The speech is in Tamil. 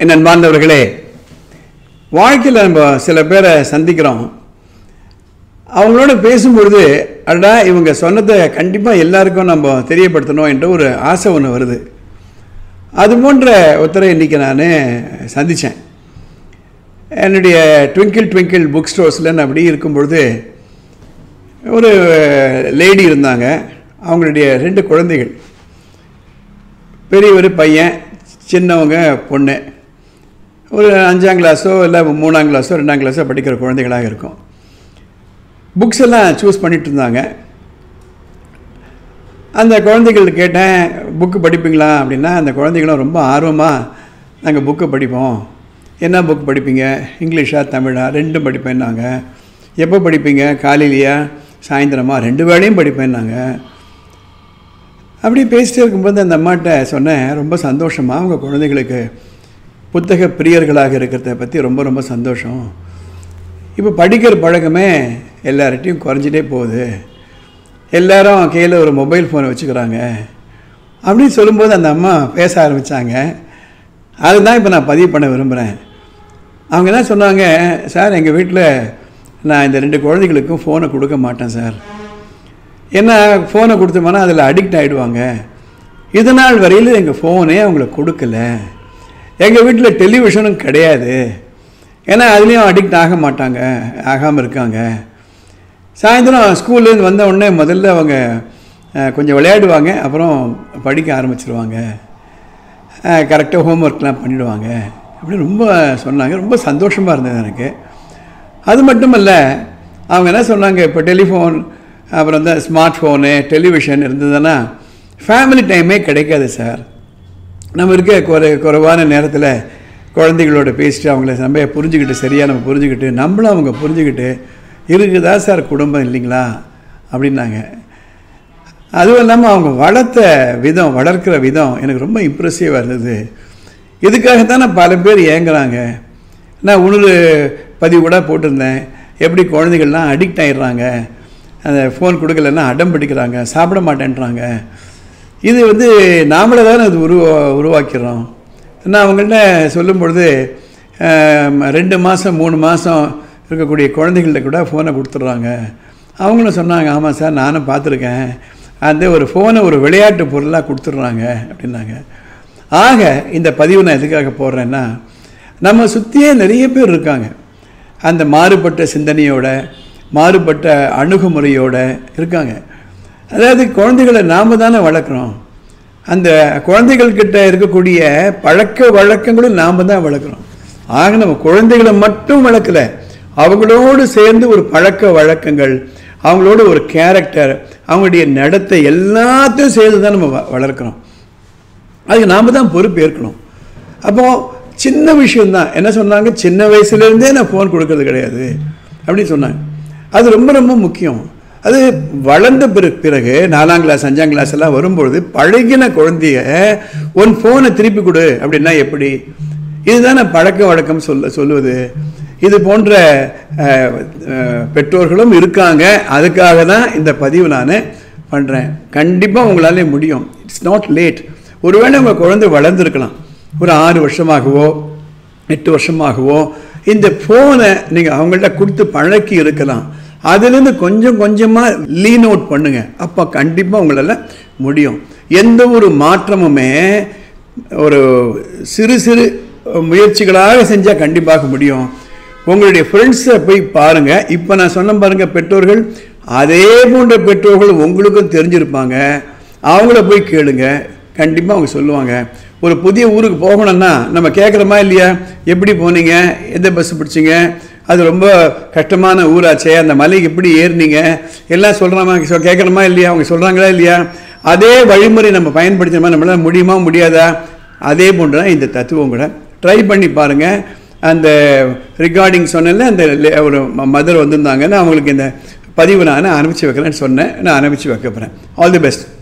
என் அன்பார்ந்தவர்களே வாழ்க்கையில் நம்ம சில பேரை சந்திக்கிறோம் அவங்களோட பேசும்பொழுது அடடா இவங்க சொன்னதை கண்டிப்பாக எல்லாருக்கும் நம்ம தெரியப்படுத்தணும் என்ற ஒரு ஆசை ஒன்று வருது அது போன்ற ஒருத்தரை இன்றைக்கி நான் சந்தித்தேன் என்னுடைய ட்விங்கிள் ட்விங்கிள் புக் ஸ்டோர்ஸில் நான் அப்படி இருக்கும்பொழுது ஒரு லேடி இருந்தாங்க அவங்களுடைய ரெண்டு குழந்தைகள் பெரியவர் பையன் சின்னவங்க பொண்ணு ஒரு அஞ்சாம் கிளாஸோ இல்லை மூணாம் கிளாஸோ ரெண்டாம் கிளாஸோ படிக்கிற குழந்தைகளாக இருக்கும் புக்ஸ் எல்லாம் சூஸ் பண்ணிட்டு இருந்தாங்க அந்த குழந்தைகள் கேட்டேன் புக்கு படிப்பீங்களா அப்படின்னா அந்த குழந்தைகளும் ரொம்ப ஆர்வமாக நாங்கள் புக்கு படிப்போம் என்ன புக் படிப்பீங்க இங்கிலீஷா தமிழா ரெண்டும் படிப்பேன்னாங்க எப்போ படிப்பீங்க காலையிலையா சாயந்தரமா ரெண்டு வேளையும் படிப்பேன்னாங்க அப்படி பேசிட்டே இருக்கும்போது அந்த அம்மாட்ட சொன்னேன் ரொம்ப சந்தோஷமாக அவங்க குழந்தைகளுக்கு புத்தக பிரியர்களாக இருக்கிறத பற்றி ரொம்ப ரொம்ப சந்தோஷம் இப்போ படிக்கிற பழக்கமே எல்லார்ட்டையும் குறைஞ்சிட்டே போகுது எல்லாரும் கையில் ஒரு மொபைல் ஃபோனை வச்சுக்கிறாங்க அப்படின்னு சொல்லும்போது அந்த அம்மா பேச ஆரம்பித்தாங்க அதுதான் இப்போ நான் பதிவு பண்ண விரும்புகிறேன் அவங்க என்ன சொன்னாங்க சார் எங்கள் வீட்டில் நான் இந்த ரெண்டு குழந்தைகளுக்கும் ஃபோனை கொடுக்க மாட்டேன் சார் ஏன்னா ஃபோனை கொடுத்தோம்னா அதில் அடிக்ட் ஆகிடுவாங்க இது நாள் வரையில் எங்கள் ஃபோனே அவங்களுக்கு கொடுக்கல எங்கள் வீட்டில் டெலிவிஷனும் கிடையாது ஏன்னா அதுலேயும் அடிக்ட் ஆக மாட்டாங்க ஆகாமல் இருக்காங்க சாயந்தரம் ஸ்கூல்லேருந்து வந்த உடனே முதல்ல அவங்க அஹ், கொஞ்சம் விளையாடுவாங்க அப்புறம் படிக்க ஆரம்பிச்சிருவாங்க கரெக்டாக ஹோம்ஒர்க்லாம் பண்ணிடுவாங்க அப்படின்னு ரொம்ப சொன்னாங்க ரொம்ப சந்தோஷமாக இருந்தது எனக்கு அது மட்டும் இல்லை அவங்க என்ன சொன்னாங்க இப்போ டெலிஃபோன் அப்புறம் இந்த ஸ்மார்ட் ஃபோனு டெலிவிஷன் இருந்ததுன்னா ஃபேமிலி டைமே கிடைக்காது சார் நம்ம இருக்க குறை குறைவான நேரத்தில் குழந்தைகளோட பேசிட்டு அவங்கள நம்ம புரிஞ்சுக்கிட்டு சரியாக நம்ம புரிஞ்சுக்கிட்டு நம்மளும் அவங்க புரிஞ்சுக்கிட்டு இருக்குதா சார் குடும்பம் இல்லைங்களா அப்படின்னாங்க அதுவும் இல்லாமல் அவங்க வளர்த்த விதம் வளர்க்கிற விதம் எனக்கு ரொம்ப இம்ப்ரெசிவாக இருந்தது இதுக்காகத்தான் நான் பல பேர் ஏங்குறாங்க நான் உணவு பதிவு கூட போட்டிருந்தேன் எப்படி குழந்தைகள்லாம் அடிக்ட் ஆயிடுறாங்க அந்த ஃபோன் கொடுக்கலன்னா அடம் பிடிக்கிறாங்க சாப்பிட மாட்டேன்றாங்க இது வந்து நாமளே தானே அது உருவா உருவாக்கிறோம் நான் அவங்கள்ட்ட சொல்லும் பொழுது ஆம், ரெண்டு மாதம் மூணு மாதம் இருக்கக்கூடிய குழந்தைகள்ட்ட கூட ஃபோனை கொடுத்துட்றாங்க அவங்களும் சொன்னாங்க ஆமாம் சார் நானும் பார்த்துருக்கேன் அந்த ஒரு ஃபோனை ஒரு விளையாட்டு பொருளாக கொடுத்துட்றாங்க அப்படின்னாங்க ஆக இந்த பதிவு நான் எதுக்காக போடுறேன்னா நம்ம சுற்றியே நிறைய பேர் இருக்காங்க அந்த மாறுபட்ட சிந்தனையோட மாறுபட்ட அணுகுமுறையோட இருக்காங்க அதாவது குழந்தைகளை நாம தானே வளர்க்குறோம் அந்த குழந்தைகள்கிட்ட இருக்கக்கூடிய பழக்க வழக்கங்களும் நாம தான் வளர்க்குறோம் ஆக நம்ம குழந்தைகளை மட்டும் வளர்க்கல அவங்களோடு சேர்ந்து ஒரு பழக்க வழக்கங்கள் அவங்களோட ஒரு கேரக்டர் அவங்களுடைய நடத்தை எல்லாத்தையும் சேர்ந்து தான் நம்ம வ- வளர்க்குறோம் அதுக்கு நாம் தான் பொறுப்பு ஏற்கணும் அப்போது சின்ன விஷயம்தான் என்ன சொன்னாங்க சின்ன வயசுலேருந்தே நான் ஃபோன் கொடுக்கறது கிடையாது அப்படின்னு சொன்னாங்க அது ரொம்ப ரொம்ப முக்கியம் அது வளர்ந்த பிறகு பிறகு நாலாம் கிளாஸ் அஞ்சாம் கிளாஸ் எல்லாம் வரும்பொழுது பழகின குழந்தைய உன் ஃபோனை திருப்பி கொடு அப்படின்னா எப்படி இதுதானே பழக்க வழக்கம் சொல்ல சொல்லுவது இது போன்ற அஹ், அஹ், பெற்றோர்களும் இருக்காங்க அதுக்காக தான் இந்த பதிவு நான் பண்ணுறேன் கண்டிப்பாக உங்களாலே முடியும் இட்ஸ் நாட் லேட் ஒருவேளை உங்கள் குழந்தை வளர்ந்துருக்கலாம் ஒரு ஆறு வருஷமாகவோ எட்டு வருஷமாகவோ இந்த ஃபோனை நீங்கள் அவங்கள்ட்ட கொடுத்து பழக்கி இருக்கலாம் அதுலேருந்து கொஞ்சம் கொஞ்சமாக லீன் அவுட் பண்ணுங்க அப்போ கண்டிப்பாக உங்களால் முடியும் எந்த ஒரு மாற்றமுமே ஒரு சிறு சிறு முயற்சிகளாக செஞ்சால் கண்டிப்பாக முடியும் உங்களுடைய ஃப்ரெண்ட்ஸை போய் பாருங்கள் இப்போ நான் சொன்ன பாருங்கள் பெற்றோர்கள் அதே போன்ற பெற்றோர்கள் உங்களுக்கும் தெரிஞ்சிருப்பாங்க அவங்கள போய் கேளுங்க கண்டிப்பாக அவங்க சொல்லுவாங்க ஒரு புதிய ஊருக்கு போகணும்னா நம்ம கேட்குறோமா இல்லையா எப்படி போனீங்க எந்த பஸ் பிடிச்சிங்க அது ரொம்ப கஷ்டமான ஊராச்சே அந்த மலைக்கு எப்படி ஏறினீங்க எல்லாம் சொல்கிறாமா கேட்குறோமா இல்லையா அவங்க சொல்கிறாங்களா இல்லையா அதே வழிமுறை நம்ம பயன்படுத்தினோமா நம்மளால முடியுமா முடியாதா அதே போன்று தான் இந்த தத்துவம் கூட ட்ரை பண்ணி பாருங்கள் அந்த ரிகார்டிங் சொன்னேன்ல அந்த லே- ஒரு மதர் வந்திருந்தாங்கன்னு அவங்களுக்கு இந்த பதிவு நான் அனுப்பிச்சு வைக்கிறேன்னு சொன்னேன் நான் அனுப்பிச்சு வைக்க போகிறேன் ஆல் தி பெஸ்ட்